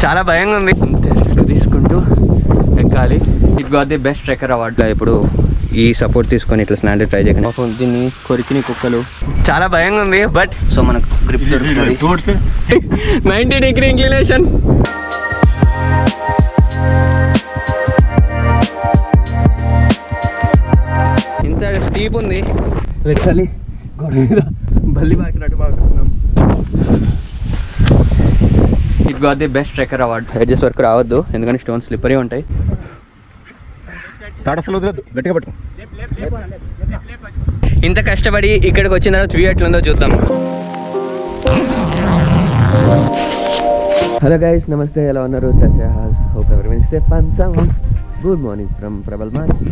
చాలా భయంగా ఉంది అంతే రిస్క్ తీసుకుంటూ ఎక్కాలి it got the best trekker award ఇప్పుడు ఈ సపోర్ట్ తీసుకొని ఇట్లా స్నాండ్ ట్రై చేయకండి పాపం దీన్ని కొరికిన కుక్కలు చాలా భయంగా ఉంది బట్ సో మనకు గ్రిప్ దొరుకుతుంది నైంటీ డిగ్రీ ఇంక్లినేషన్ ఇంత స్టీప్ ఉంది లిటరలీ గోడ మీద బల్లి బాకినట్టు బాగుతున్నాం it got the best trekker award edges వరకు రావద్దు ఎందుకంటే స్టోన్ స్లిప్పరీ ఉంటాయి తాడసలు వదలద్దు గట్టిగా పట్టు ఇంత కష్టపడి ఇక్కడికి వచ్చిన తర్వాత వ్యూ ఎట్లుందో చూద్దాం హలో గైస్ నమస్తే ఎలా ఉన్నారు దశాహాస్ హోప్ ఎవరి safe and sound good morning from Prabal Machi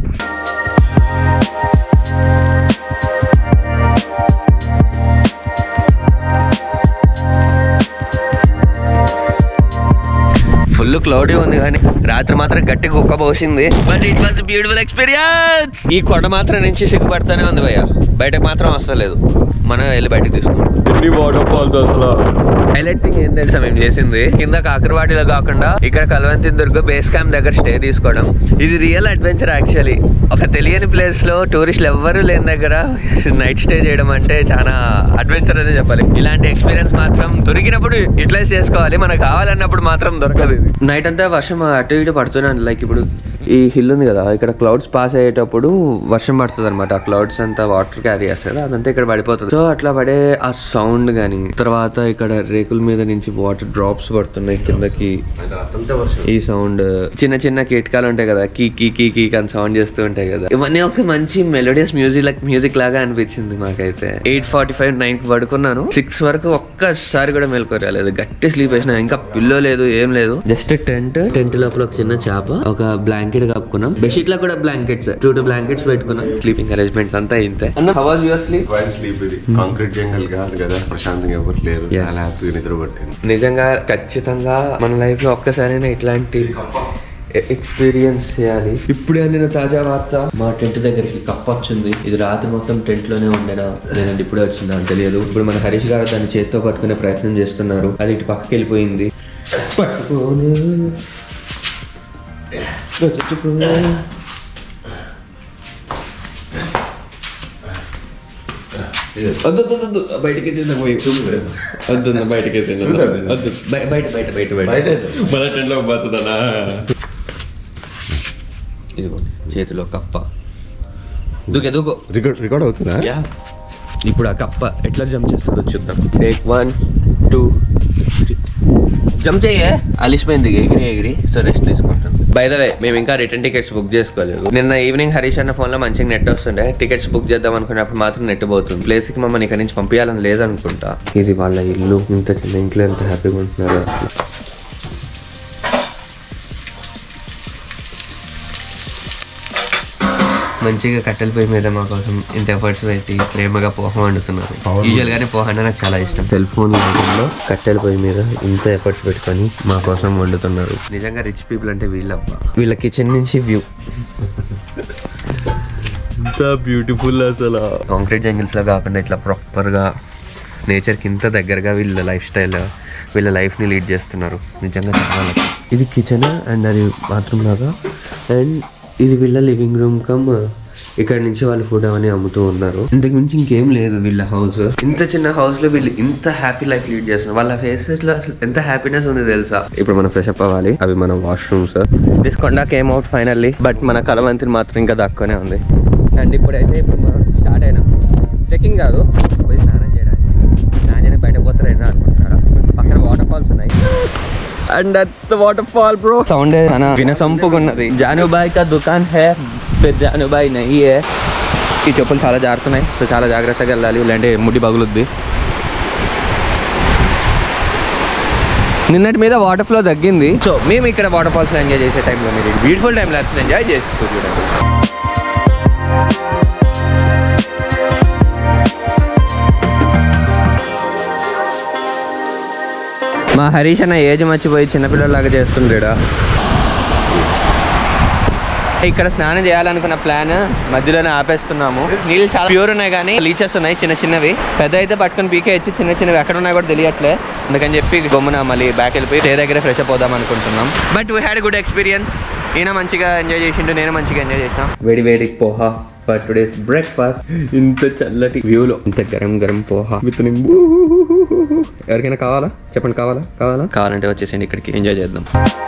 full cloudy ఉంది కానీ రాత్రి మాత్రం గట్టి కుక్క పోసింది but it was beautiful experience ఈ కొండ మాత్రం నుంచి సిగ్గుపడతానే ఉంది భయ్య బయటకు మాత్రం వస్తలేదు మనం వెళ్ళి బయటకు తీసుకున్నాం వాటర్ ఫాల్స్ అసలు హైలైట్ థింగ్ ఏం తెలుసా మేము చేసింది కింద కాకరవాడిలో కాకుండా ఇక్కడ కలవంతి దుర్గ బేస్ క్యాంప్ దగ్గర స్టే తీసుకోవడం ఇది రియల్ అడ్వెంచర్ యాక్చువల్లీ ఒక తెలియని ప్లేస్ లో టూరిస్టులు ఎవ్వరూ లేని దగ్గర నైట్ స్టే చేయడం అంటే చాలా అడ్వెంచర్ అనే చెప్పాలి ఇలాంటి ఎక్స్పీరియన్స్ మాత్రం దొరికినప్పుడు యూటిలైజ్ చేసుకోవాలి మనకు కావాలన్నప్పుడు మాత్రం దొరకదు ఇది నైట్ అంతా వర్షం అటు ఇటు పడుతున్నాను లైక్ ఇప్పుడు ఈ హిల్ ఉంది కదా ఇక్కడ క్లౌడ్స్ పాస్ అయ్యేటప్పుడు వర్షం పడుతుంది అనమాట ఆ క్లౌడ్స్ అంతా వాటర్ క్యారీ చేస్తారు అదంతా ఇక్కడ పడిపోతుంది సో అట్లా పడే ఆ సౌండ్ గానీ తర్వాత ఇక్కడ రేకుల మీద నుంచి వాటర్ డ్రాప్స్ పడుతున్నాయి కిందకి ఈ సౌండ్ చిన్న చిన్న కీటకాలు ఉంటాయి కదా కీ కీ కీ కీ అని సౌండ్ చేస్తూ ఉంటాయి కదా ఇవన్నీ ఒక మంచి మెలోడియస్ మ్యూజిక్ మ్యూజిక్ లాగా అనిపించింది మాకైతే ఎయిట్ ఫార్టీ ఫైవ్ నైన్ కి పడుకున్నాను సిక్స్ వరకు ఒక్కసారి కూడా మెలకు రాలేదు గట్టి స్లీప్ వేసిన ఇంకా పిల్లో లేదు ఏం లేదు జస్ట్ టెంట్ టెంట్ లోపల ఒక చిన్న చేప ఒక బ్లాంకెట్ కప్పుకున్నాం బెడ్షీట్ లో కూడా బ్లాంకెట్స్ టూ టూ బ్లాంకెట్స్ పెట్టుకున్నాం స్లీపింగ్ అరేంజ్మెంట్స్ అంతా ఇంతే అన్న how was your sleep wild sleep ఇది కాంక్రీట్ జంగల్ కాదు కదా ప్రశాంతంగా ఎవరు లేరు Yes. చాలా హ్యాపీగా నిద్ర పట్టింది నిజంగా ఖచ్చితంగా మన లైఫ్ లో ఒక్కసారైనా ఇట్లాంటి ఎక్స్పీరియన్స్ చేయాలి ఇప్పుడే అందిన తాజా వార్త మా టెంట్ దగ్గరికి కప్ప వచ్చింది ఇది రాత్రి మొత్తం టెంట్ లోనే ఉండేనా లేదంటే ఇప్పుడే వచ్చిందా అని తెలియదు ఇప్పుడు మన హరీష్ గారు దాన్ని చేత్తో పట్టుకునే ప్రయత్నం చేస్తున్నారు అది ఇటు పక్కకి వెళ్ళిపోయింది పట్టుకోను వెతుక్కో. వద్దు వద్దు, వద్దు బయటికి తిందా పోయి వద్దు అన్న, బయటికి తిందా చూద్దాం. వద్దు బయ- బయట బయట బయట బయట బయట మన టెంట్లో పోతుందనా ఇదిగో చేతిలో కప్ప దూకే దూకో రికార్డ్ రికార్డ్ అవుతుందా యా ఇప్పుడు ఆ కప్ప ఎట్లా జంప్ చేస్తుందో చూద్దాం టేక్ వన్ టూ జంప్ చేయే అలిసిపోయింది ఎగిరి ఎగిరి సో రెస్ట్ తీసుకుంటుంది బై ద వే మేము ఇంకా రిటర్న్ టికెట్స్ బుక్ చేసుకోలేదు నిన్న ఈవినింగ్ హరీష్ అన్న ఫోన్ లో మంచిగా నెట్ వస్తుండే టికెట్స్ బుక్ చేద్దాం అనుకున్నప్పుడు మాత్రం నెట్ పోతుంది ప్లేస్ కి మమ్మల్ని ఇక్కడ నుంచి పంపించాలని లేదనుకుంటా ఇది వాళ్ళ ఇల్లు ఇంత చిన్న ఇంట్లో ఎంత హ్యాపీగా ఉంటున్నారు మంచిగా కట్టెల పొయ్యి మీద మా కోసం ఇంత ఎఫర్ట్స్ పెట్టి ప్రేమగా పోహ వండుతున్నారు అవును. యూజువల్ గానే పోహ అంటే నాకు చాలా ఇష్టం సెల్ ఫోన్ లో కట్టెల పొయ్యి మీద ఇంత ఎఫర్ట్స్ పెట్టుకొని మా కోసం వండుతున్నారు నిజంగా రిచ్ పీపుల్ అంటే వీళ్ళబ్బా వీళ్ళ కిచెన్ నుంచి వ్యూ ఇంత బ్యూటిఫుల్ అసలు కాంక్రీట్ జంగిల్స్ లో కాకుండా ఇట్లా ప్రాపర్ గా నేచర్ కి ఇంత దగ్గరగా వీళ్ళ లైఫ్ స్టైల్ వీళ్ళ లైఫ్ ని లీడ్ చేస్తున్నారు నిజంగా చాలా lucky. ఇది కిచెన్ అండ్ అది బాత్రూమ్ లాగా అండ్ ఇది వీళ్ళ లివింగ్ రూమ్ కమ్ ఇక్కడ నుంచి వాళ్ళు ఫుడ్ అవన్నీ అమ్ముతూ ఉన్నారు ఇంతకు మించి ఇంకేం లేదు వీళ్ళ హౌస్ ఇంత చిన్న హౌస్ లో వీళ్ళు ఇంత హ్యాపీ లైఫ్ లీడ్ చేస్తున్నారు వాళ్ళ ఫేసెస్ లో అసలు ఎంత హ్యాపీనెస్ ఉంది తెలుసా ఇప్పుడు మనం ఫ్రెష్ అప్ అవ్వాలి అవి మన వాష్రూమ్స్ దిస్ కొండ కేమ్ అవుట్ ఫైనల్లీ బట్ మన కలవంతిని మాత్రం ఇంకా దక్కునే ఉంది అండ్ ఇప్పుడైతే ఇప్పుడు మనం స్టార్ట్ అయినాం ట్రెక్కింగ్ కాదు పోయి స్నానం చేయడానికి స్నానం చేయడానికి బయట పోతారు అయినా అనుకుంటారా పక్కన వాటర్ ఫాల్స్ ఉన్నాయి and that's the water fall bro sound చాలా వినసొంపుగా ఉన్నది జానుబాయ్ కా దుకాన్ హే ఫిర్ జానుబాయ్ నహీ హే ఈ చెప్పులు చాలా జారుతున్నాయి సో చాలా జాగ్రత్తగా వెళ్ళాలి ఇలాంటి ముడి పగులుద్ది నిన్నటి మీద వాటర్ ఫ్లో తగ్గింది సో మేము ఇక్కడ వాటర్ ఫాల్స్ ఎంజాయ్ చేసే టైంలో మీరు బ్యూటిఫుల్ టైంలో ఎంజాయ్ చేస్తూ చూడండి మా హరీష్ అన్న ఏజ్ మర్చిపోయి చిన్నపిల్లలాగా చేస్తుండ్రా ఇక్కడ స్నానం చేయాలనుకున్న ప్లాన్ మధ్యలోనే ఆపేస్తున్నాము నీళ్ళు చాలా ప్యూర్ ఉన్నాయి కానీ లీచెస్ ఉన్నాయి చిన్న చిన్నవి పెద్ద అయితే పట్టుకొని పీకేయచ్చు చిన్న చిన్నవి ఎక్కడ ఉన్నాయి కూడా తెలియట్లే అందుకని చెప్పి గమ్మున మళ్ళీ బ్యాక్ వెళ్ళిపోయి స్టే దగ్గర ఫ్రెష్ అప్ అవుదాం అనుకుంటున్నాం but we had good experience ఈయన మంచిగా ఎంజాయ్ చేసిండు నేను మంచిగా ఎంజాయ్ చేసిన వేడి వేడి పోహా ఫర్ టుడేస్ బ్రేక్ఫాస్ట్ ఇంత చల్లటి వ్యూలో ఇంత గరం గరం పోహా విత్ నింబు ఎవరికైనా కావాలా చెప్పండి కావాలా కావాలా కావాలంటే వచ్చేసండి ఇక్కడికి ఎంజాయ్ చేద్దాం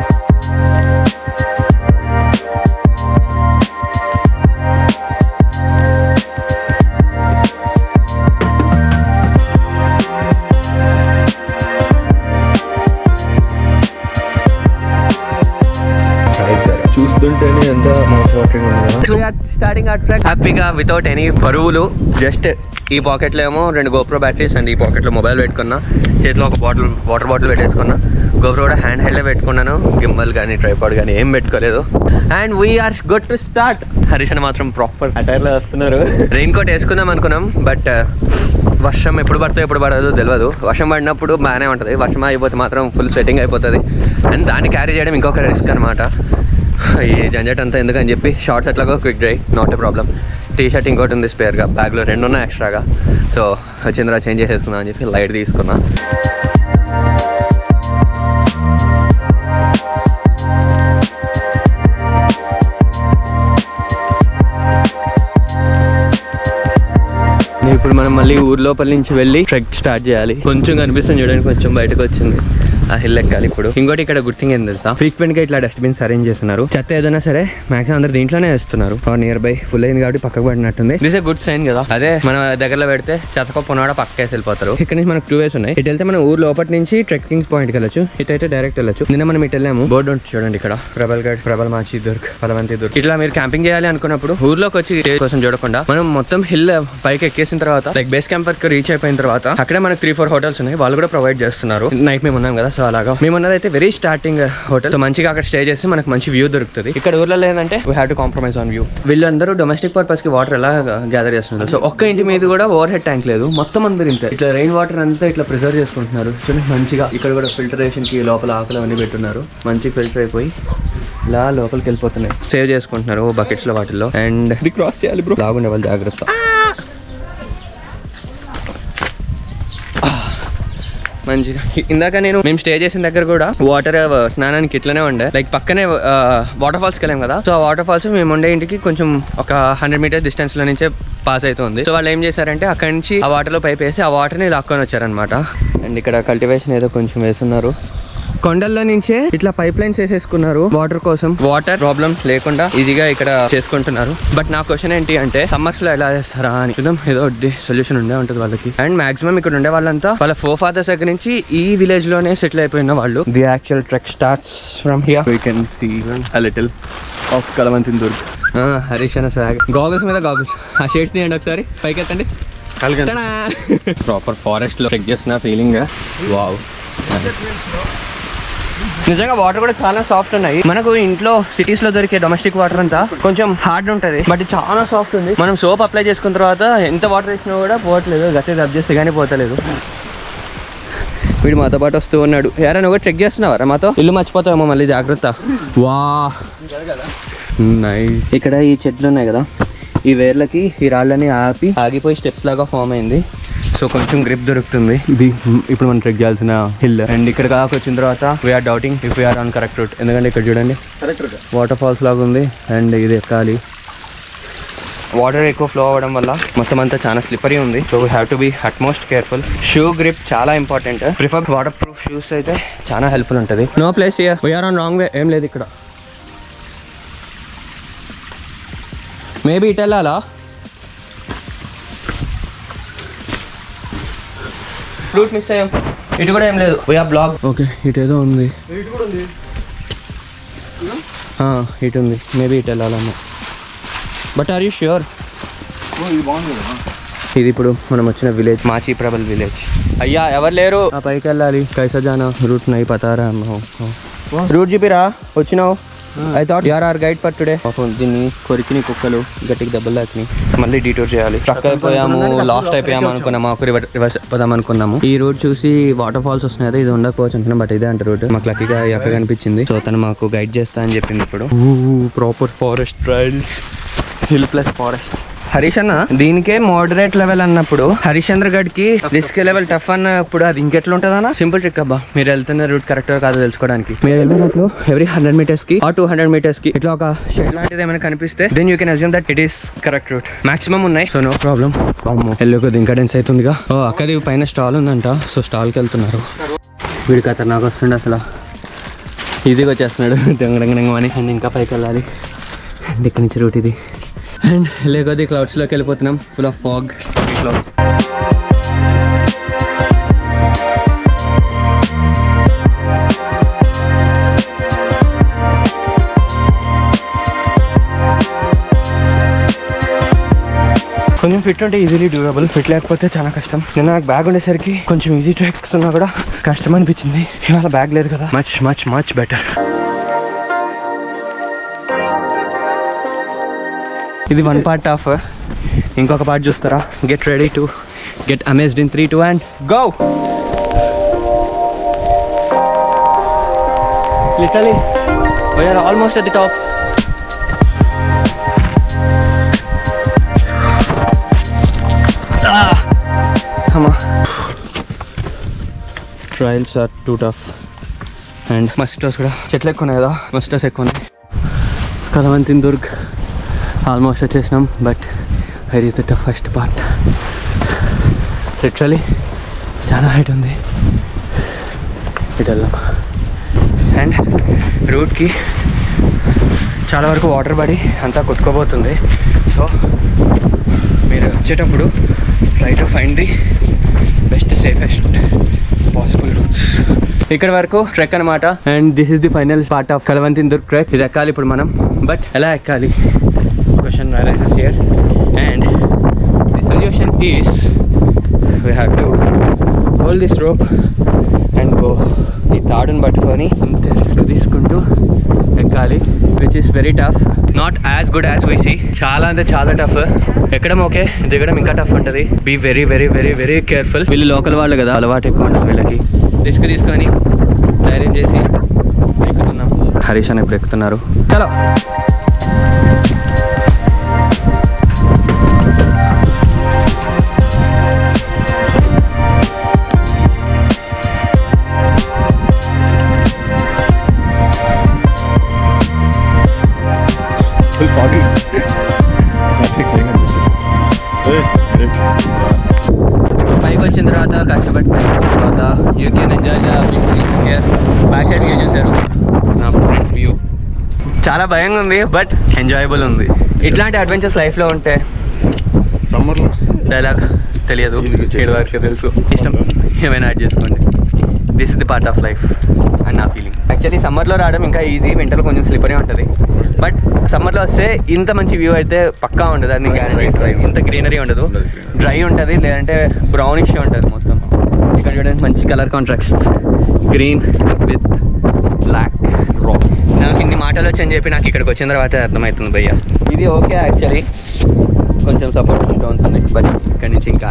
చూస్తుంటేనే ఎంత మౌత్ వాటరింగ్ ఉంది స్టార్టింగ్ ఆ ట్రాక్ హ్యాపీగా వితౌట్ ఎనీ బరువులు జస్ట్ ఈ పాకెట్లో ఏమో రెండు గోప్రో బ్యాటరీస్ అండ్ ఈ పాకెట్లో మొబైల్ పెట్టుకున్నా చేతిలో ఒక బాటిల్ వాటర్ బాటిల్ పెట్టేసుకున్నా గోప్రో కూడా హ్యాండ్ హెల్డ్ పెట్టుకున్నాను గిమ్మల్ కానీ ట్రైపాడ్ కానీ ఏం పెట్టుకోలేదు and we're good to start Harish అని మాత్రం ప్రాపర్ అటైర్లో వస్తున్నారు రెయిన్ కోట్ వేసుకుందాం అనుకున్నాం బట్ వర్షం ఎప్పుడు పడుతుందో ఎప్పుడు పడదో తెలియదు వర్షం పడినప్పుడు బాగానే ఉంటుంది వర్షం అయిపోతే మాత్రం ఫుల్ స్వెట్టింగ్ అయిపోతుంది అండ్ దాన్ని క్యారీ చేయడం ఇంకొక రిస్క్ అనమాట ఈ జంజట్ అంతా ఎందుకని చెప్పి షార్ట్స్ ఎట్లాగో quick dry not a problem T shirt ఇంకోటి ఉంది స్పేర్గా బ్యాగ్లో రెండు ఉన్నాయి ఎక్స్ట్రాగా సో వచ్చిన తర్వాత చేంజ్ చేసేసుకుందాం అని చెప్పి లైట్ తీసుకున్నా ఇప్పుడు మనం మళ్ళీ ఊరు లోపల నుంచి వెళ్ళి ట్రెక్ స్టార్ట్ చేయాలి కొంచెం కనిపిస్తుంది చూడండి కొంచెం బయటకు వచ్చింది ఆ హిల్ ఎక్కాలి ఇప్పుడు ఇంకోటి ఇక్కడ గుడ్ థింగ్ ఏం తెలుసా ఫ్రీక్వెంట్ గా ఇట్లా డస్ట్బిన్స్ అరేంజ్ చేస్తున్నారు చెత్త ఏదైనా సరే మాక్సిమం అందరు దీంట్లోనే వేస్తున్నారు నియర్ బై ఫుల్ అయింది కాబట్టి పక్కకు పడినట్టుంది దిస్ ఏ గుడ్ సైన్ కదా అదే మన దగ్గరలో పెడితే చెత్త కుప్ప ఉన్నాడో పక్కకేసి వెళ్ళిపోతారు ఇక్కడ నుంచి మనకు టూ వేస్ ఉన్నాయి ఇటు వెళ్తే మనం ఊరు లోపల నుంచి ట్రెక్కింగ్ పాయింట్ కి వెళ్ళచ్చు ఇటు అయితే డైరెక్ట్ వెళ్ళచ్చు నిన్న మనం ఇటు వెళ్ళాము బోర్డు ఉంటుంది చూడండి ఇక్కడ ప్రబల్ గఢ్ ప్రబల్ మాచి దుర్గ్ ఫలవంతి దుర్గ్ ఇట్లా మీరు క్యాంపింగ్ చేయాలి అనుకున్నప్పుడు ఊర్లోకి వచ్చి stay కోసం చూడకుండా మనం మొత్తం హిల్ పైకి ఎక్కేసిన తర్వాత లైక్ బేస్ క్యాంప్ వరకు రీచ్ అయిపోయిన తర్వాత అక్కడే మనకు త్రీ ఫోర్ హోటల్స్ ఉన్నాయి వాళ్ళు కూడా ప్రొవైడ్ చేస్తున్నారు నైట్ మేము ఉన్నాం కదా సో అలాగా మేము ఉన్నది అయితే వెరీ స్టార్టింగ్ హోటల్ సో మంచిగా అక్కడ స్టే చేసి మనకు మంచి వ్యూ దొరుకుతుంది ఇక్కడ ఊర్లో లేదంటే we have to compromise on view వీళ్ళందరూ డొమెస్టిక్ పర్పస్ కి వాటర్ ఎలా గ్యాదర్ చేస్తున్నారు సో ఒక్క ఇంటి మీద కూడా ఓవర్ హెడ్ ట్యాంక్ లేదు మొత్తం అందరు ఇంతే ఇట్లా రెయిన్ వాటర్ అంతా ఇట్లా ప్రిజర్వ్ చేసుకుంటున్నారు చూడండి మంచిగా ఇక్కడ కూడా ఫిల్టరేషన్ కి లోపల ఆకులు అవన్నీ పెట్టున్నారు మంచిగా ఫిల్టర్ అయిపోయి ఇలా లోపలికి వెళ్ళిపోతున్నాయి సేవ్ చేసుకుంటున్నారు బకెట్స్ లో వాటిల్లో అండ్ ఇది క్రాస్ చేయాలి బ్రో లాగుండే వాళ్ళు జాగ్రత్త మంచిగా ఇందాక నేను మేము స్టే చేసిన దగ్గర కూడా వాటర్ స్నానానికి ఇట్లనే ఉండే లైక్ పక్కనే వాటర్ ఫాల్స్కి వెళ్ళాం కదా సో ఆ వాటర్ ఫాల్స్ మేము ఉండే ఇంటికి కొంచెం ఒక హండ్రెడ్ మీటర్స్ డిస్టెన్స్ లో నుంచే పాస్ అవుతుంది సో వాళ్ళు ఏం చేశారంటే అక్కడి నుంచి ఆ వాటర్ లో పైప్ వేసి ఆ వాటర్ ని లాక్కొని వచ్చారనమాట అండ్ ఇక్కడ కల్టివేషన్ ఏదో కొంచెం వేస్తున్నారు కొండల్లో నుంచే ఇట్లా పైప్ లైన్స్ వేసేసుకున్నారు వాటర్ కోసం వాటర్ ప్రాబ్లం లేకుండా ఈజీగా ఇక్కడ చేసుకుంటున్నారు బట్ నా క్వశ్చన్ ఏంటి అంటే సమ్మర్స్ లో ఎలా చేస్తారా అని చూద్దాం ఏదో సొల్యూషన్ ఉండే ఉంటుంది వాళ్ళకి అండ్ మాక్సిమం ఇక్కడ ఉండే వాళ్ళంతా వాళ్ళ ఫోర్ ఫాదర్స్ దగ్గర నుంచి ఈ విలేజ్ లోనే సెటిల్ అయిపోయిన వాళ్ళు the actual trek starts from here we can see a little of Kalavantin Durg Harish అన్న సాగ్ గాగుల్స్ మీద గాగుల్స్ ఆ షేడ్స్ తీయండి ఒకసారి పైకి ఎత్తండి ప్రాపర్ ఫారెస్ట్ లో చెక్ చేసిన ఫీలింగ్ వావ్ నిజంగా వాటర్ కూడా చాలా సాఫ్ట్ ఉన్నాయి మనకు ఇంట్లో సిటీస్ లో దొరికే డొమెస్టిక్ వాటర్ అంతా కొంచెం హార్డ్ ఉంటది బట్ ఇది చాలా సాఫ్ట్ ఉంది మనం సోప్ అప్లై చేసుకున్న తర్వాత ఎంత వాటర్ వేసినా కూడా పోవట్లేదు గట్టి రబ్ చేస్తే కానీ పోతలేదు వీడు మాతో పాటు వస్తూ ఉన్నాడు ఎవరైనా కూడా చెక్ చేస్తున్నావారా మాతో ఇల్లు మర్చిపోతామో మళ్ళీ జాగ్రత్త వా నైస్ ఇక్కడ ఈ చెట్లు ఉన్నాయి కదా ఈ వేర్లకి ఈ రాళ్ళని ఆపి ఆగిపోయి స్టెప్స్ లాగా ఫామ్ అయింది సో కొంచెం గ్రిప్ దొరుకుతుంది ఇది ఇప్పుడు మనం ట్రెక్ చేయాల్సిన హిల్ అండ్ ఇక్కడ కాక వచ్చిన తర్వాత we're doubting if we're on correct route ఎందుకంటే ఇక్కడ చూడండి వాటర్ ఫాల్స్ లాగా ఉంది అండ్ ఇది ఎక్కాలి వాటర్ ఎక్కువ ఫ్లో అవ్వడం వల్ల మొత్తం అంతా చాలా స్లిప్పరీ ఉంది so we have to be utmost careful shoe grip చాలా important prefer water proof shoes అయితే చాలా హెల్ప్ఫుల్ ఉంటుంది no place here we're on wrong way ఏం లేదు ఇక్కడ మేబీ ఇటు వెళ్ళాలా ఫ్లూట్ మిస్ అయ్యాం ఇటు కూడా ఏం లేదు వీఆర్ బ్లాక్ ఓకే ఇటు ఏదో ఉంది ఆ, ఇటు ఉంది మేబీ ఇటు వెళ్ళాలన్న బట్ ఆర్ యూ ష్యూర్ ఇది ఇప్పుడు మనం వచ్చిన విలేజ్ మాచి ప్రబల్ విలేజ్ అయ్యా ఎవరు లేరు ఆ పైకి వెళ్ళాలి కైసా జానా రూట్ నై పతారా రూట్ చూపిరా వచ్చినావు I thought you're our guide for today పాపం దీన్ని కొరికిని కుక్కలు గట్టికి దెబ్బలు తాకినాయి మళ్ళీ డీటోర్ చేయాలి ట్రక్ అయిపోయాము లాస్ట్ అయిపోయాము అనుకున్నాము మాకు రివర్స్ పోదాం అనుకున్నాము ఈ రోడ్ చూసి వాటర్ ఫాల్స్ వస్తున్నాయి కదా ఇది ఉండకపోవచ్చు అనుకున్నాం బట్ ఇదే అంటే రోడ్ మాకు లక్కీగా ఎక్కడ కనిపించింది సో తను మాకు గైడ్ చేస్తా అని చెప్పింది ఇప్పుడు proper forest trails hill plus forest Harish అన్న దీనికే మోడరేట్ లెవెల్ అన్నప్పుడు హరిశ్చంద్ర గడ్ కి రిస్క్ లెవెల్ టఫ్ అన్నప్పుడు అది ఇంకెట్లా ఉంటుందన్న సింపుల్ ట్రిక్ అబ్బా మీరు వెళ్తున్న రూట్ కరెక్ట్ కాదో తెలుసుకోవడానికి మీరు వెళ్ళిన రూట్లో ఎవ్రీ హండ్రెడ్ మీటర్స్ కి ఆ టూ హండ్రెడ్ మీటర్స్ కి ఇట్లా ఒక షెడ్ లాంటిది ఏమైనా కనిపిస్తే then you can assume that it is correct route maximum ఉన్నాయి సో నో ప్రాబ్లం ఎల్లో కొద్ది ఇంకా డెన్స్ అవుతుందిగా ఓ అక్కది పైన స్టాల్ ఉందంట సో స్టాల్కి వెళ్తున్నారు వీడికి అతను నాకు వస్తుండే అసలు ఈజీగా వచ్చేస్తున్నాడు దొంగ దొంగ దొంగ అని అండ్ ఇంకా పైకి వెళ్ళాలి అండ్ ఇక్కడి నుంచి రూట్ ఇది అండ్ లేకపోతే క్లౌడ్స్లోకి వెళ్ళిపోతున్నాం ఫుల్ ఆఫ్ ఫాగ్ క్లౌడ్ కొంచెం ఫిట్ ఉంటే ఈజీలీ డ్యూరబుల్ ఫిట్ లేకపోతే చాలా కష్టం నేను నాకు బ్యాగ్ ఉండేసరికి కొంచెం ఈజీ ట్రాక్స్ ఉన్నా కూడా కష్టం అనిపించింది ఇవాళ బ్యాగ్ లేదు కదా మచ్ మచ్ మచ్ బెటర్ ఇది వన్ పార్ట్ ఆఫ్ ఇంకొక పార్ట్ చూస్తారా get ready to get amazed in three two and go literally we're almost at the top అమ్మా trails are too tough and మస్టోస్ కూడా చెట్లు ఎక్కువ ఉన్నాయి కదా మస్టోస్ ఎక్కువ ఉన్నాయి కలవంతిన్ దుర్గ్ ఆల్మోస్ట్ వచ్చేసినాం but here is the toughest part literally చాలా హైట్ ఉంది ఇటు వెళ్దాం అండ్ రూట్కి చాలా వరకు వాటర్ పడి అంతా కొట్టుకోబోతుంది సో మీరు వచ్చేటప్పుడు try to find the best safest possible routes ఇక్కడ వరకు ట్రెక్ అనమాట and this is the final part of Kalavantin Durg trek ఇది ఎక్కాలి ఇప్పుడు మనం బట్ ఎలా ఎక్కాలి question raises here and the solution is we have to hold this rope and go ఈ తాడుని పట్టుకొని ఇంత రిస్క్ తీసుకుంటూ ఎక్కాలి which is very tough not as good as we see చాలా అంటే చాలా టఫ్ ఎక్కడం ఓకే దిగడం ఇంకా టఫ్ ఉంటుంది be very very very very careful వీళ్ళు లోకల్ వాళ్ళు కదా అలవాటు ఎక్కువ ఉంటుంది వీళ్ళకి రిస్క్ తీసుకొని ధైర్యం చేసి ఎక్కుతున్నాం హరీష్ అని ఇప్పుడు ఎక్కుతున్నారు చలో Full foggy. Nothing going on this. Hey, great. పైకి వచ్చిన తర్వాత కష్టపడి పైకి వచ్చిన తర్వాత you can enjoy the victory here back side view చూసారు నా ఫ్రంట్ వ్యూ చాలా భయంగా ఉంది బట్ ఎంజాయబుల్ ఉంది ఇట్లాంటి అడ్వెంచర్స్ లైఫ్లో ఉంటే Summer లో డైలాగ్ తెలియదు Easy గా ఏడు వరకు తెలుసు ఇష్టం ఏమైనా యాడ్ చేసుకోండి this is the part of life అని నా ఫీలింగ్ యాక్చువల్లీ సమ్మర్లో రావడం ఇంకా ఈజీ వింటర్లో కొంచెం స్లిపరీ ఉంటుంది బట్ సమ్మర్లో వస్తే ఇంత మంచి వ్యూ అయితే పక్కా ఉండదు అది గ్యారంటీ ఇంత గ్రీనరీ ఉండదు ఉండదు greenery. డ్రై ఉంటుంది లేదంటే బ్రౌనిష్ ఉంటుంది మొత్తం ఇక్కడ చూడండి మంచి colour contracts green with black rocks నాకు ఇన్ని మాటలు వచ్చని చెప్పి నాకు ఇక్కడికి వచ్చిన తర్వాత అర్థమవుతుంది భయ్య ఇది ఓకే యాక్చువల్లీ కొంచెం సపోర్ట్ స్టోన్స్ ఉన్నాయి బట్ ఇక్కడ నుంచి ఇంకా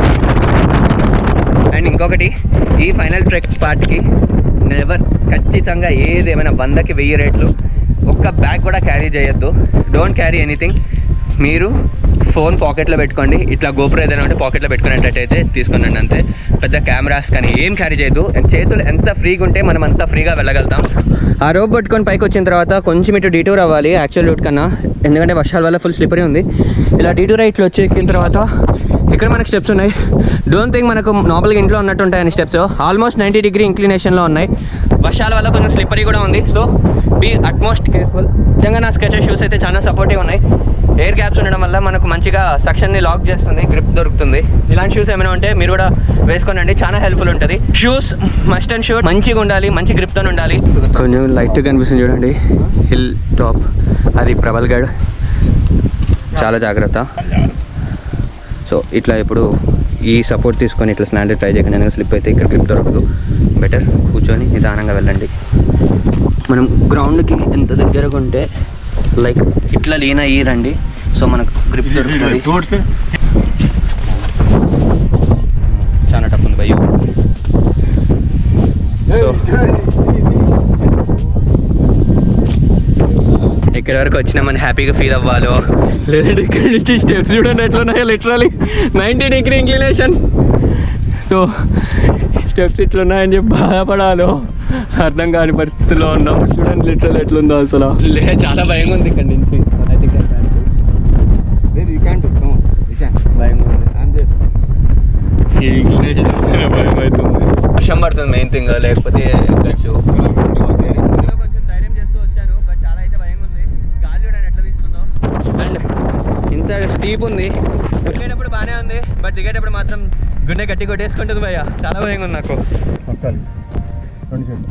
అండ్ ఇంకొకటి ఈ ఫైనల్ ట్రెక్ పార్ట్కి నెవర్ ఖచ్చితంగా ఏది ఏమైనా వందకి వెయ్యి రేట్లు ఒక్క బ్యాగ్ కూడా క్యారీ చేయొద్దు డోంట్ క్యారీ ఎనీథింగ్ మీరు ఫోన్ పాకెట్లో పెట్టుకోండి ఇట్లా గోపురం ఏదైనా ఉంటే పాకెట్లో పెట్టుకునేటట్టయితే తీసుకునండి అంతే పెద్ద కెమెరాస్ కానీ ఏం క్యారీ చేయదు చేతులు ఎంత ఫ్రీగా ఉంటే మనం అంత ఫ్రీగా వెళ్ళగలుగుతాం ఆ రోప్ పట్టుకొని పైకి వచ్చిన తర్వాత కొంచెం ఇటు డీటూర్ అవ్వాలి యాక్చువల్ రూట్ కన్నా ఎందుకంటే వర్షాల వల్ల ఫుల్ స్లిపరీ ఉంది ఇలా డీటూర్ ఇట్లా వచ్చి ఎక్కిన తర్వాత ఇక్కడ మనకు స్టెప్స్ ఉన్నాయి డోంట్ థింక్ మనకు నార్మల్గా ఇంట్లో ఉన్నట్టు ఉంటాయని స్టెప్స్ ఆల్మోస్ట్ నైంటీ డిగ్రీ ఇంక్లినేషన్లో ఉన్నాయి వర్షాల వల్ల కొంచెం స్లిప్పరీ కూడా ఉంది సో బీ అట్మోస్ట్ కేర్ఫుల్ నిజంగా నా స్కెచర్ షూస్ అయితే చాలా సపోర్టివ్ ఉన్నాయి ఎయిర్ గ్యాప్స్ ఉండడం వల్ల మనకు మంచిగా సక్షన్ని లాక్ చేస్తుంది గ్రిప్ దొరుకుతుంది ఇలాంటి షూస్ ఏమైనా ఉంటే మీరు కూడా వేసుకోనండి చాలా హెల్ప్ఫుల్ ఉంటుంది షూస్ మస్ట్ అండ్ షూర్ మంచిగా ఉండాలి మంచి గ్రిప్తో ఉండాలి కొంచెం లైట్గా కనిపిస్తుంది చూడండి హిల్ టాప్ అది ప్రబల్గఢ్ చాలా జాగ్రత్త సో ఇట్లా ఇప్పుడు ఈ సపోర్ట్ తీసుకొని ఇట్లా స్నాండర్డ్ ట్రై చేయకుండా స్లిప్ అయితే ఇక్కడ గ్రిప్ దొరకదు బెటర్ కూర్చొని నిదానంగా వెళ్ళండి మనం గ్రౌండ్కి ఎంత దగ్గరగా ఉంటే లైక్ ఇట్లా లీన్ అయ్యి రండి సో మనకు గ్రిప్ దొరుకుతుంది towards it. చాలా టఫ్ ఉంది భయ్యో Hey, So- turn it. ఇక్కడ వరకు వచ్చినా మనం హ్యాపీగా ఫీల్ అవ్వాలో లేదంటే ఇక్కడ నుంచి స్టెప్స్ చూడండి ఎట్లా ఉన్నాయో literally ninety degree inclination so steps ఇట్లా ఉన్నాయని చెప్పి బాధపడాలో అర్థం కాని పరిస్థితిలో ఉన్నాం చూడండి లిటరల్ ఎట్లుందో అసలు లే చాలా భయంగా ఉంది ఇక్కడ నుంచి Maybe you can't do. Come on. You can. భయంగా ఉంది I'm there. ఈ ఇంక్లినేషన్ చూస్తేనే భయం అవుతుంది వర్షం పడుతుంది మెయిన్ థింగ్ లేకపోతే ఎక్కచ్చు కొంచెం ధైర్యం చేస్తూ వచ్చాను బట్ చాలా అయితే భయంగా ఉంది గాలి చూడండి ఎట్లా తీసుకుందో అండ్ ఇంత స్టీప్ ఉంది వచ్చేటప్పుడు బాగానే ఉంది బట్ దిగేటప్పుడు మాత్రం గుండె గట్టి కొట్టేసుకుంటుంది భయ్య చాలా భయంగా ఉంది నాకు పక్కాలి. రెండు చేతులు.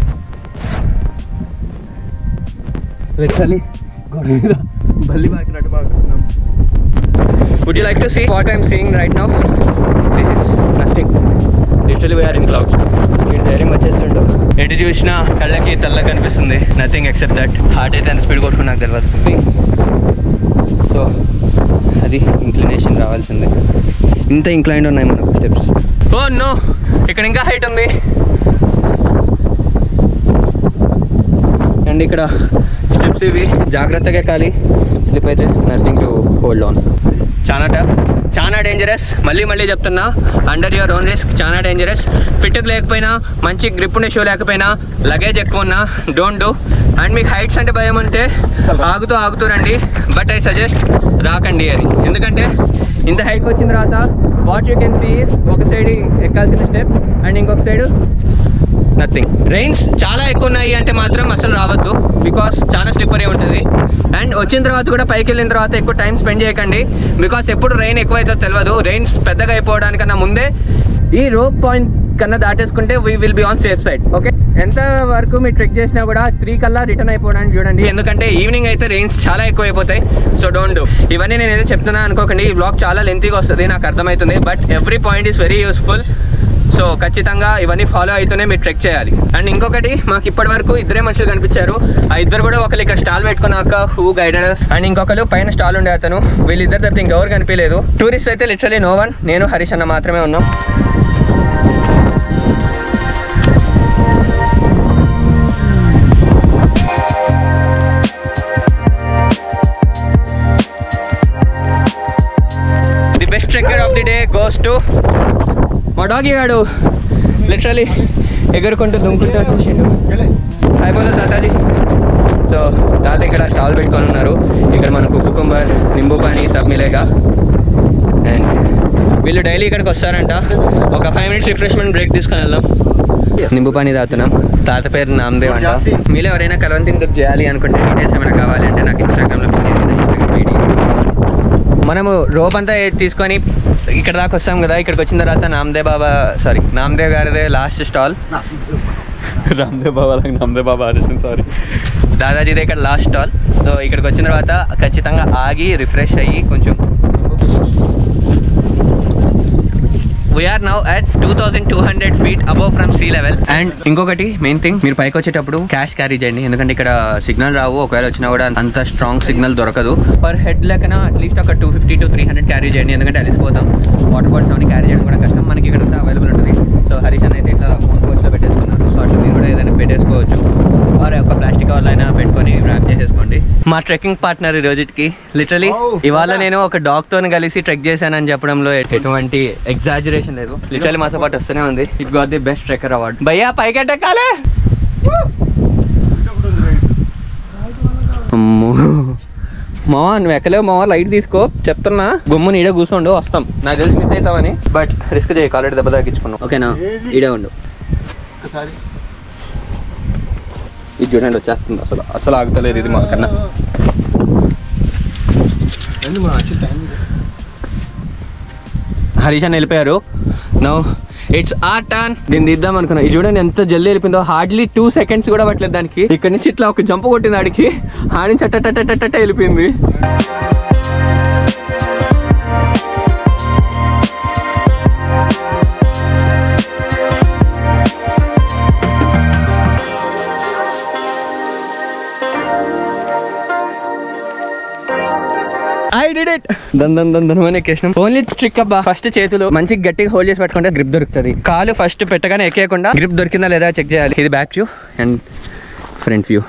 లిటరలీ గోడ మీద బల్లి పాకినట్టు పాకుతున్నాం would you like to see what I'm seeing right now this is nothing literally we're in clouds నేను ధైర్యం వచ్చేస్తుండు ఎటు చూసినా కళ్ళకి తెల్లగా కనిపిస్తుంది నథింగ్ ఎక్సెప్ట్ దట్ హార్ట్ అయితే అంత స్పీడ్ కొట్టుకుని నాకు తెలియదు సో అది ఇంక్లినేషన్ రావాల్సిందే ఇంత ఇంక్లైన్డ్ ఉన్నాయి మనకు స్టెప్స్ ఓ నో ఇక్కడ ఇంకా హైట్ ఉంది అండ్ ఇక్కడ స్టెప్స్ ఇవి జాగ్రత్తగా ఎక్కాలి స్లిప్ అయితే నథింగ్ టు హోల్డ్ ఆన్ చాలా టఫ్ చాలా డేంజరస్ మళ్ళీ మళ్ళీ చెప్తున్నా అండర్ యువర్ ఓన్ రిస్క్ చాలా డేంజరస్ ఫిట్కి లేకపోయినా మంచి గ్రిప్ ఉండే షూ లేకపోయినా లగేజ్ ఎక్కువ ఉన్నా డోంట్ డూ అండ్ మీకు హైట్స్ అంటే భయం ఉంటే ఆగుతూ ఆగుతూ రండి బట్ ఐ సజెస్ట్ రాకండి అని ఎందుకంటే ఇంత హైట్కి వచ్చిన తర్వాత వాట్ యూ కెన్ సీ ఒక సైడ్ ఎక్కాల్సిన స్టెప్ అండ్ ఇంకొక సైడ్ నథింగ్ రెయిన్స్ చాలా ఎక్కువ ఉన్నాయి అంటే మాత్రం అసలు రావద్దు బికాస్ చాలా స్లిప్పరీ ఉంటుంది అండ్ వచ్చిన తర్వాత కూడా పైకి వెళ్ళిన తర్వాత ఎక్కువ టైం స్పెండ్ చేయకండి బికాస్ ఎప్పుడు రెయిన్ ఎక్కువ అవుతుందో తెలియదు రెయిన్స్ పెద్దగా అయిపోవడానికన్నా ముందే ఈ రోప్ పాయింట్ కన్నా దాటేసుకుంటే we will be on safe side okay ఎంత వరకు మీరు ట్రెక్ చేసినా కూడా త్రీ కల్లా రిటర్న్ అయిపోవడానికి చూడండి ఎందుకంటే ఈవినింగ్ అయితే రెయిన్స్ చాలా ఎక్కువ అయిపోతాయి సో డోంట్ డూ ఇవన్నీ నేను ఏదో చెప్తున్నా అనుకోకండి ఈ బ్లాగ్ చాలా లెంతీగా వస్తుంది నాకు అర్థమవుతుంది but every point is very useful so ఖచ్చితంగా ఇవన్నీ ఫాలో అవుతూనే మీరు ట్రెక్ చేయాలి అండ్ ఇంకొకటి మాకు ఇప్పటి వరకు ఇద్దరే మనుషులు కనిపించారు ఆ ఇద్దరు కూడా ఒకరు ఇక్కడ స్టాల్ పెట్టుకున్నాక హూ గైడెన్స్ అండ్ ఇంకొకరు పైన స్టాల్ ఉండే అతను వీళ్ళిద్దరు తప్పితే ఇంకెవరు కనిపించలేదు టూరిస్ట్ అయితే లిటరలీ నో వన్ నేను హరీష్ అన్న మాత్రమే ఉన్నాం the best trekker of the day goes to మా డాగీ గాడు లిటరలీ ఎగురుకుంటూ దుమ్ముకుంటూ వచ్చేసిండు Get it. హాయ్ బోలో తాతాజీ సో తాత ఇక్కడ స్టాల్ పెట్టుకొని ఉన్నారు ఇక్కడ మనకు కుకుంబర్ నింబు పానీ సబ్ మిలేగా అండ్ వీళ్ళు డైలీ ఇక్కడికి వస్తారంట ఒక ఫైవ్ మినిట్స్ రిఫ్రెష్మెంట్ బ్రేక్ తీసుకొని వెళ్దాం నింబు పానీ తాగుతున్నాం తాత పేరు నామదేవ్ అంట మీలో ఎవరైనా కలవంతిని గ్రూప్ చేయాలి అనుకుంటే డీటెయిల్స్ ఏమైనా కావాలి అంటే నాకు ఇన్స్టాగ్రామ్లో పిన్ చేయండి ఇన్స్టాగ్రామ్ ఐడి మనము రోప్ అంతా తీసుకొని ఇక్కడ దాకా వస్తాం కదా ఇక్కడికి వచ్చిన తర్వాత నామదేవ్ బాబా సారీ నామదేవ్ గారిదే లాస్ట్ స్టాల్ రామ్దేవ్ బాబా నామదేవ్ బాబా అరిస్తుంది సారీ దాదాజీదే ఇక్కడ లాస్ట్ స్టాల్ సో ఇక్కడికి వచ్చిన తర్వాత ఖచ్చితంగా ఆగి రిఫ్రెష్ అయ్యి కొంచెం we're now at two thousand two hundred feet above from sea level and ఇంకొకటి మెయిన్ థింగ్ మీరు పైకి వచ్చేటప్పుడు క్యాష్ క్యారీ చేయండి ఎందుకంటే ఇక్కడ సిగ్నల్ రావు ఒకవేళ వచ్చినా కూడా అంత స్ట్రాంగ్ సిగ్నల్ దొరకదు పర్ హెడ్ లెక్కన అట్లీస్ట్ ఒక two fifty to three hundred carry చేయండి ఎందుకంటే అలిసిపోతాం వాటర్ బాటిల్స్ అవన్నీ క్యారీ చేయడం కూడా కష్టం మనకి ఇక్కడ అవైలబుల్ ఉంటుంది సో హరీష్ అని అయితే ఇట్లా ఫోన్ కోచ్లో పెట్టేసుకున్నారు సో అట్లా మీరు కూడా ఏదైనా పెట్టేసుకోవచ్చు ఆర్ ఒక ప్లాస్టిక్ కవర్లో అయినా పెట్టుకొని ర్యాప్ చేసేసుకోండి మా ట్రెక్కింగ్ పార్ట్నర్ ఈ రోజుకి లిటరలీ Oh. ఇవాళ నేను ఒక డాగ్ తో కలిసి ట్రెక్ చేశానని చెప్పడంలో ఎటువంటి ఎగ్జాజరేషన్ లేదు లిటరలీ మాతో పాటు వస్తూనే ఉంది it got the best trekker award భయ్యా పైకి ఎట్టకాలే అమ్మో మావా నువ్వు ఎక్కలేవు మావా లైట్ తీసుకో చెప్తున్నా గుమ్ము నీడే కూర్చోండు వస్తాం నాకు తెలిసి మిస్ అవుతామని బట్ రిస్క్ చేయి ఆల్రెడీ దెబ్బ తగ్గించుకున్నాం ఓకేనా ఈడే ఉండు ఒకసారి ఇది చూడండి వచ్చేస్తుంది అసలు అసలు ఆగుతలేదు ఇది మాకన్నా ఎందుకు మనం వచ్చే టైం హరీష్ అని వెళ్ళిపోయారు నో ఇట్స్ ఆ టర్న్ దీన్ని దిద్దాం అనుకున్నా ఇది చూడండి ఎంత జల్దీ వెళ్ళిపోయిందో హార్డ్లీ టూ సెకండ్స్ కూడా పట్టలేదు దానికి ఇక్కడ నుంచి ఇట్లా ఒక జంప్ కొట్టింది ఆడికి ఆడి నుంచి అట్టటట్టట వెళ్ళిపోయింది did it done done done done అని ఎక్కేసినాం ఓన్లీ ట్రిక్ అబ్బా ఫస్ట్ చేతులు మంచి గట్టిగా హోల్డ్ చేసి పట్టుకుంటే గ్రిప్ దొరుకుతుంది కాలు ఫస్ట్ పెట్టగానే ఎక్కేయకుండా గ్రిప్ దొరికిందా లేదా చెక్ చేయాలి ఇది back view and front view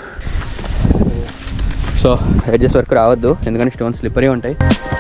so edges వరకు రావద్దు ఎందుకంటే స్టోన్ స్లిప్పరీ ఉంటాయి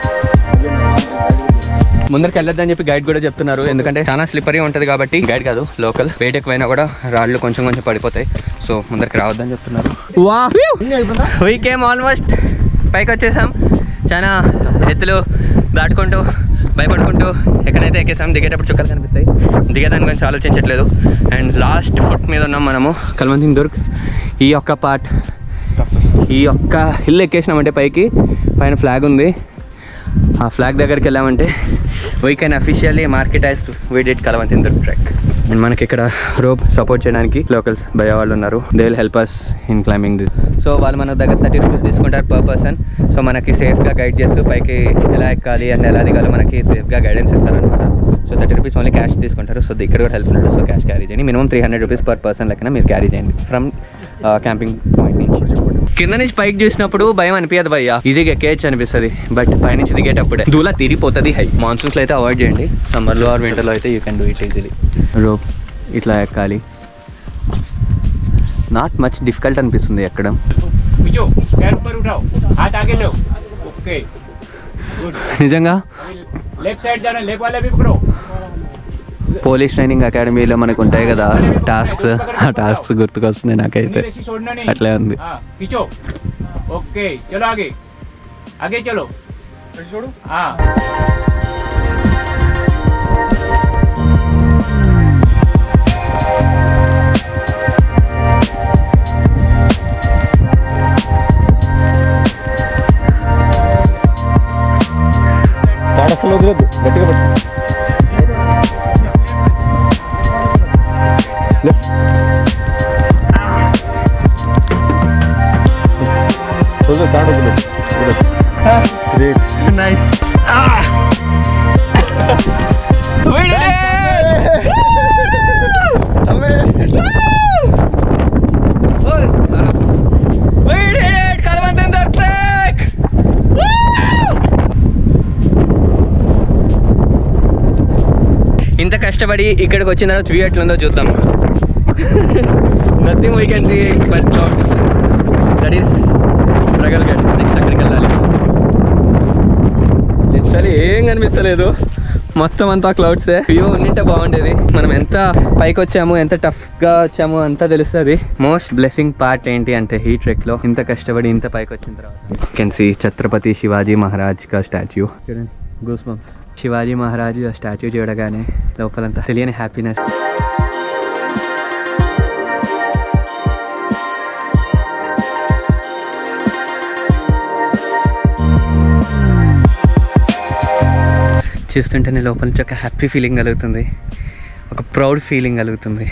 ముందరికి వెళ్ళొద్దని చెప్పి గైడ్ కూడా చెప్తున్నారు ఎందుకంటే చాలా స్లిప్పరీ ఉంటుంది కాబట్టి గైడ్ కాదు లోకల్ వెయిట్ ఎక్కువైనా కూడా రాళ్ళు కొంచెం కొంచెం పడిపోతాయి సో ముందరికి రావద్దని చెప్తున్నారు వీ కేమ్ ఆల్మోస్ట్ పైకి వచ్చేసాం చాలా ఎత్తులు దాటుకుంటూ భయపడుకుంటూ ఎక్కడైతే ఎక్కేసాం దిగేటప్పుడు చుక్కలు కనిపిస్తాయి దిగేదాని గురించి ఆలోచించట్లేదు అండ్ లాస్ట్ ఫుట్ మీద ఉన్నాం మనము కల్వంతింగ్ దుర్గ్ ఈ యొక్క పార్ట్ ఈ ఒక్క హిల్ ఎక్కేసినామంటే పైకి పైన ఫ్లాగ్ ఉంది ఆ ఫ్లాగ్ దగ్గరికి వెళ్ళామంటే we can officially mark it as we did Kalavantin Durg trek and మనకి ఇక్కడ రోప్ సపోర్ట్ చేయడానికి లోకల్స్ భయ వాళ్ళు ఉన్నారు they will help us in climbing this so వాళ్ళు మన దగ్గర థర్టీ రూపీస్ తీసుకుంటారు పర్ పర్సన్ సో మనకి సేఫ్గా గైడ్ చేస్తూ పైకి ఎలా ఎక్కాలి అండ్ ఎలా దిగాలో మనకి సేఫ్గా గైడెన్స్ ఇస్తారనమాట so thirty rupees only cash తీసుకుంటారు సో ఇక్కడ కూడా హెల్ప్ ఉంటుంది సో క్యాష్ క్యారీ చేయండి minimum three hundred rupees per person లెక్కన మీరు క్యారీ చేయండి ఫ్రమ్ క్యాంపింగ్ పాయింట్ నుంచి కింద నుంచి పైకి చూసినప్పుడు భయం అనిపించదు భయ్య ఈజీగా ఎక్కేయచ్చు అనిపిస్తుంది బట్ పైనుంచి దిగేటప్పుడే దూల తిరిగిపోతుంది హై మాన్సూన్స్లో అయితే అవాయిడ్ చేయండి సమ్మర్లో ఆర్ వింటర్లో అయితే you can do it easily rope ఇట్లా ఎక్కాలి నాట్ మచ్ డిఫికల్ట్ అనిపిస్తుంది ఎక్కడం पीछो पैर ऊपर उठाओ हाथ आगे लो ओके నిజంగా लेफ्ट साइड जाना लेफ्ट वाला भी पकड़ो పోలీస్ ట్రైనింగ్ అకాడమీలో మనకు ఉంటాయి కదా టాస్క్స్ ఆ టాస్క్స్ గుర్తుకొస్తున్నాయి నాకైతే ऐसे छोड़ना नहीं అట్లే ఉంది हाँ खींचो ओके चलो आगे आगे चलो हाँ తాడు అసలు వదిలేదు గట్టిగా పట్టు లెఫ్ట్ వదిలేదు తాడు వదిలేదు గ్రేట్ నైస్ ఇంత కష్టపడి ఇక్కడికి వచ్చిన తర్వాత వ్యూ ఎట్లుందో చూద్దాం nothing we can see but clouds that is Prabal Gad next అక్కడికి వెళ్ళాలి లిటరలీ ఏం కనిపిస్తలేదు మొత్తం అంతా క్లౌడ్సే వ్యూ ఉండింటే బాగుండేది మనం ఎంత పైకి వచ్చాము ఎంత టఫ్ గా వచ్చాము అంతా తెలుస్తుంది మోస్ట్ బ్లెస్సింగ్ పార్ట్ ఏంటి అంటే ఈ ట్రెక్ లో ఇంత కష్టపడి ఇంత పైకి వచ్చిన తర్వాత కెన్ సి ఛత్రపతి శివాజీ మహారాజ్ కా స్టాచ్యూ చూడండి goose bumps Shivaji Maharaj statue చూడగానే లోపలంతా తెలియని హ్యాపీనెస్ చూస్తుంటేనే లోపల నుంచి ఒక హ్యాపీ ఫీలింగ్ కలుగుతుంది ఒక ప్రౌడ్ ఫీలింగ్ కలుగుతుంది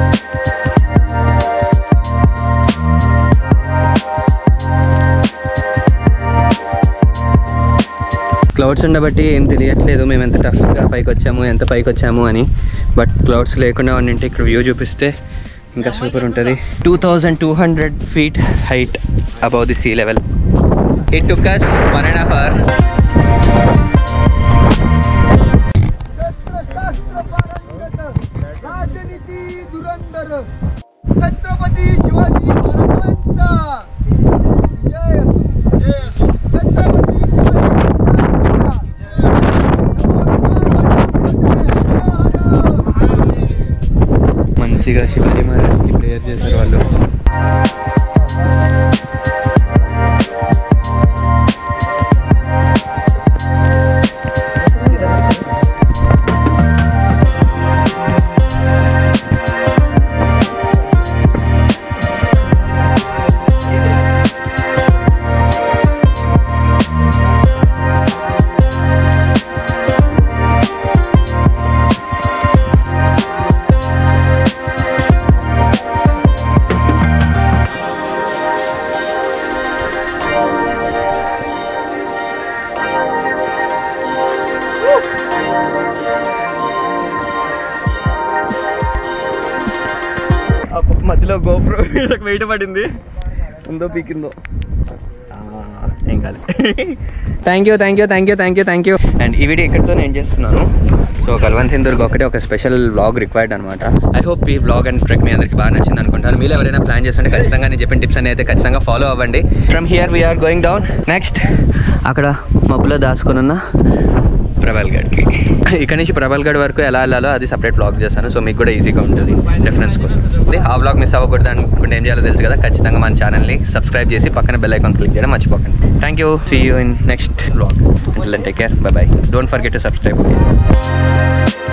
క్లౌడ్స్ ఉండబట్టి ఏం తెలియట్లేదు మేము ఎంత టఫ్గా పైకి వచ్చాము ఎంత పైకి వచ్చాము అని బట్ క్లౌడ్స్ లేకుండా ఉండింటే ఇక్కడ వ్యూ చూపిస్తే ఇంకా సూపర్ ఉంటుంది two thousand two hundred feet height above the sea level it took us one and half hour राजनीती धुरंधर छत्रपती शिवाजी महाराजांचा जय असो जय असो छत्रपती शिवाजी महाराजांचा మంచిగా శివాజీ మహారాజ్కి ప్రేయర్ చేశారు వాళ్ళు మధ్యలో గోప్రో వీళ్ళకి వెయిట్ పడింది ఉందో పీకిందో ఏం కాలే thank you thank you thank you thank you thank you and ఈ వీడియో ఇక్కడితో నేను చేస్తున్నాను సో కల్వన్ సింధుర్కి ఒకటి ఒక స్పెషల్ వ్లాగ్ రిక్వైర్డ్ అనమాట ఐ హోప్ ఈ వ్లాగ్ అండ్ ట్రెక్ మీ అందరికి బాగా నచ్చింది అనుకుంటాను మీరు ఎవరైనా ప్లాన్ చేస్తుంటే ఖచ్చితంగా నేను చెప్పిన టిప్స్ అని అయితే ఖచ్చితంగా ఫాలో అవ్వండి from here we're going down next అక్కడ మబ్బులో దాచుకుని ఉన్న ప్రబల్గఢ్కి ఇక్కడ నుంచి ప్రబల్గఢ్ వరకు ఎలా వెళ్ళాలో అది సపరేట్ వ్లాగ్ చేస్తాను సో మీకు కూడా ఈజీగా ఉంటుంది రెఫరెన్స్ కోసం అదే ఆ వ్లాగ్ మిస్ అవ్వకూడదు అనుకుంటే ఏం చేయాలో తెలుసు కదా ఖచ్చితంగా మన ఛానల్ని సబ్స్క్రైబ్ చేసి పక్కన బెల్ ఐకాన్ క్లిక్ చేయడం మర్చిపోకండి thank you see you in next vlog until take care bye bye don't forget to subscribe